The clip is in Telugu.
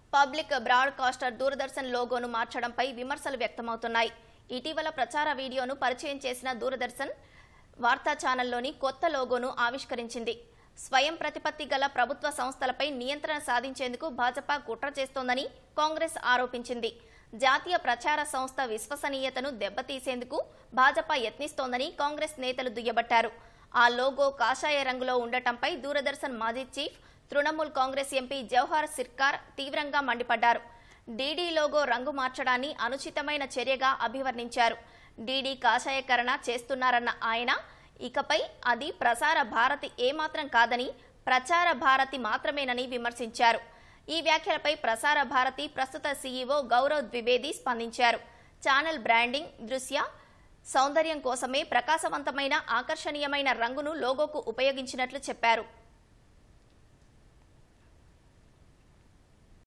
పబ్లిక్ బ్రాడ్కాస్టర్ దూరదర్శన్ లోగోను మార్చడంపై విమర్శలు వ్యక్తమవుతున్నాయి ఇటీవల ప్రచార వీడియోను పరిచయం చేసిన దూరదర్శన్ వార్తా ఛానల్లోని కొత్త లోగోను ఆవిష్కరించింది స్వయం ప్రతిపత్తి గల ప్రభుత్వ సంస్థలపై నియంత్రణ సాధించేందుకు భాజపా కుట్ర చేస్తోందని కాంగ్రెస్ ఆరోపించింది జాతీయ ప్రచార సంస్థ విశ్వసనీయతను దెబ్బతీసేందుకు భాజపా యత్నిస్తోందని కాంగ్రెస్ నేతలు దుయ్యబట్టారు ఆ లోగో కాషాయ రంగులో ఉండటంపై దూరదర్శన్ మాజీ చీఫ్ తృణమూల్ కాంగ్రెస్ ఎంపీ జవహర్ సిర్కార్ తీవ్రంగా మండిపడ్డారు డీడీ లోగో రంగు మార్చడాన్ని అనుచితమైన చర్యగా అభివర్ణించారు డీడీ కాషాయకరణ చేస్తున్నారన్న ఆయన ఇకపై అది ప్రసార భారతి ఏమాత్రం కాదని ప్రచార భారతి మాత్రమేనని విమర్శించారు ఈ వ్యాఖ్యలపై ప్రసార భారతి ప్రస్తుత సీఈఓ గౌరవ్ ద్వివేది స్పందించారు ఛానల్ బ్రాండింగ్ దృశ్య సౌందర్యం కోసమే ప్రకాశవంతమైన ఆకర్షణీయమైన రంగును లోగోకు ఉపయోగించినట్లు చెప్పారు